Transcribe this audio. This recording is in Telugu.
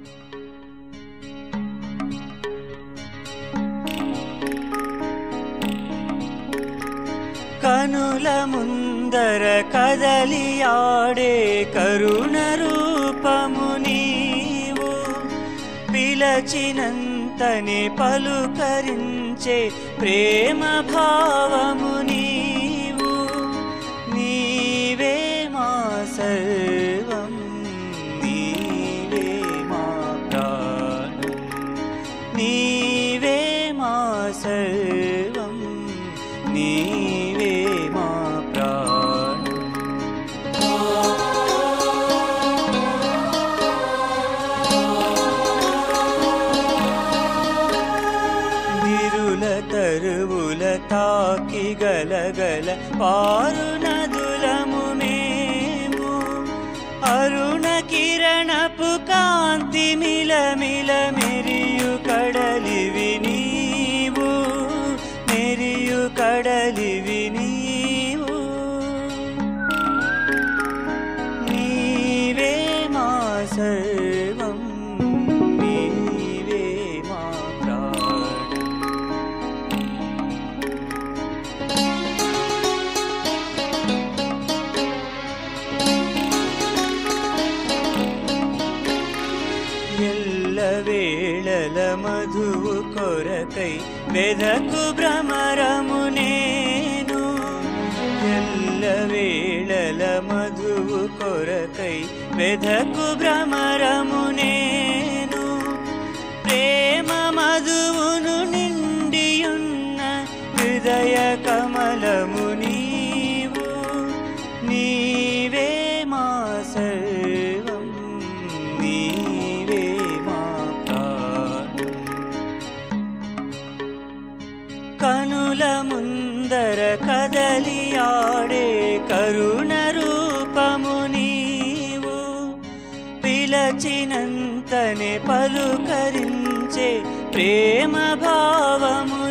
కనుల ముందర కదలి ఆడే కరుణ రూపము నీవు పిలచినంతనే పలుకరించే ప్రేమ భావము నీవు నీవే మా సర్వం నీవే మా ప్రాణం నీవే మా సర్వం నీవే మా ప్రాణం దిరుల తరువుల తాకి గలగల పారు నదులము మేము అరుణ కిరణపు కాంతి మిలమిల మెరియు కడలివి నీవు మెరియు కడలివి నీవు నీవే మా సర్వం నీవే మా ప్రాణం ఎల్ల వేళల మధువు కొరకై వెదకు భ్రమరము నేను ఎల్ల వేళల మధువు కొరకై వెదకు భ్రమరము నేను ప్రేమ మధువును నిండియున్న హృదయ కమలము నీవు నీవే మా సర్వం నీవే మా ప్రాణం కనుల ముందర కదలి ఆడే కరుణ రూపము నీవు పిలచినంతనే పలుకరించే ప్రేమ భావము